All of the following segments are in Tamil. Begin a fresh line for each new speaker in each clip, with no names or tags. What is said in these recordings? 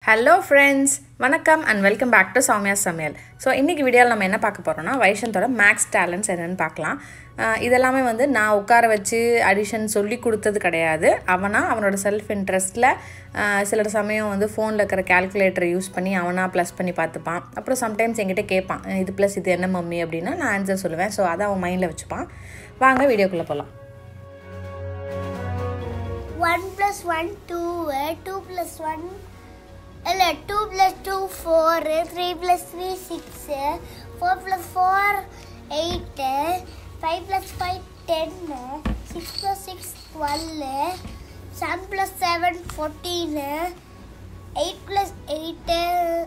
ஹலோ ஃப்ரெண்ட்ஸ் வணக்கம் and welcome back to Soumya Samayal so இன்றைக்கி வீடியோவில் நம்ம என்ன பார்க்க போகிறோம்னா வைஷந்தோட மேக்ஸ் டேலண்ட்ஸ் என்னென்னு பார்க்கலாம் ஆஹ் இதெல்லாமே வந்து நான் உட்கார வச்சு அடிஷன் சொல்லி கொடுத்தது கிடையாது அவனா அவனோட செல்ஃப் இன்ட்ரெஸ்ட்டில் சில சமயம் வந்து ஃபோனில் இருக்கிற கால்குலேட்டரை யூஸ் பண்ணி அவனா ப்ளஸ் பண்ணி பார்த்துப்பான் அப்புறம் சம்டைம்ஸ் என்கிட்ட கேட்பான் இது ப்ளஸ் இது என்ன மம்மி அப்படின்னா நான் ஆன்சர் சொல்லுவேன் ஸோ அதை அவன் மைண்டில் வச்சுப்பான் வாங்க வீடியோக்குள்ளே போகலாம்
1 plus 1 2 uh, 2 plus 1 இல்ல 2 plus 2 4 3 plus 3 6 4 plus 4 8 5 plus 5 10 6 plus 6 12 7 plus 7 14 8 plus 8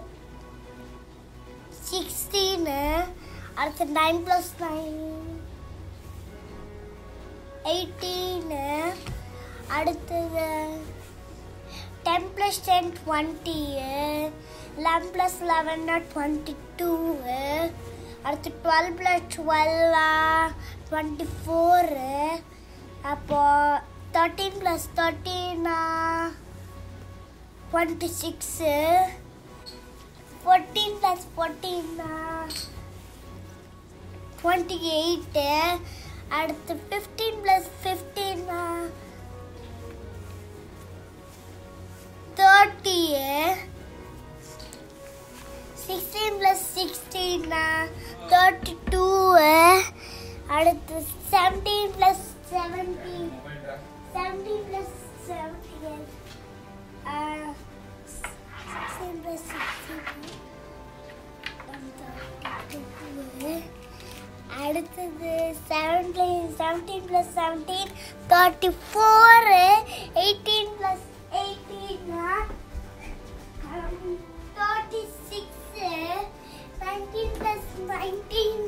16 அடுத்து 9 plus 9 18 அடுத்தது ten plus ten twenty eleven plus eleven twenty two அடுத்து twelve plus twelve twenty four அப்போ தேர்ட்டீன் ப்ளஸ் தேர்ட்டீனா டுவெண்ட்டி சிக்ஸு ஃபோர்டீன் ப்ளஸ் ஃபோர்டீனா டுவெண்ட்டி எயிட்டு அடுத்து ஃபிஃப்டீன் ப்ளஸ் ஃபிஃப்டீனா தேர்ட்டி சிக்ஸ்டீன் ப்ளஸ் சிக்ஸ்டீனா தேர்ட்டி டூ அடுத்து seventeen plus seventeen seventeen plus seventeen sixteen plus sixteen அடுத்தது seventeen seventeen plus seventeen thirty four eighteen plus eighteen thirty six nineteen plus nineteen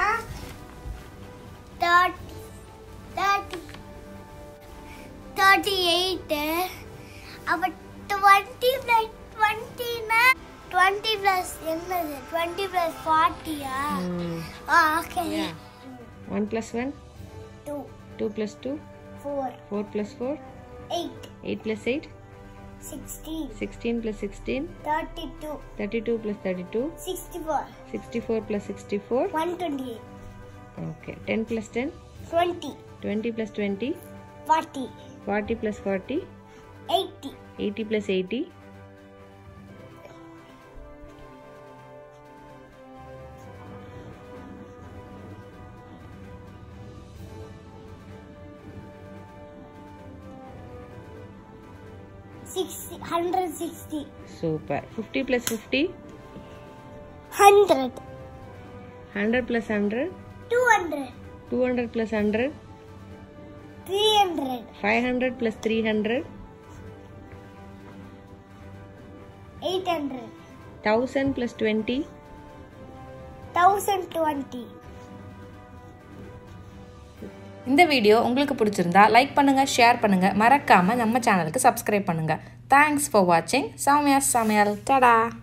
thirty thirty thirty eight அப்போ டுவெண்ட்டி ப்ளஸ் டுவெண்ட்டினா டுவெண்ட்டி ப்ளஸ் என்னது டுவெண்ட்டி ப்ளஸ் ஃபார்ட்டியா okay
one plus one
two
two plus two
four
four plus four
eight
eight plus eight
sixteen
sixteen plus sixteen
thirty two
thirty two plus thirty two
sixty four
sixty four plus sixty four
one twenty eight
okay ten plus ten
twenty
twenty plus twenty
forty
forty plus forty
eighty
eighty plus eighty
sixty hundred sixty
super fifty plus fifty
hundred
hundred plus hundred
two hundred
two hundred plus hundred
three hundred
five hundred plus three hundred
eight hundred
thousand plus twenty
thousand twenty
இந்த வீடியோ உங்களுக்கு பிடிச்சிருந்தா லைக் பண்ணுங்கள் ஷேர் பண்ணுங்கள் மறக்காமல் நம்ம சேனலுக்கு சப்ஸ்கிரைப் பண்ணுங்கள் தேங்க்ஸ் ஃபார் வாட்சிங் சௌமியா சமையல் டடா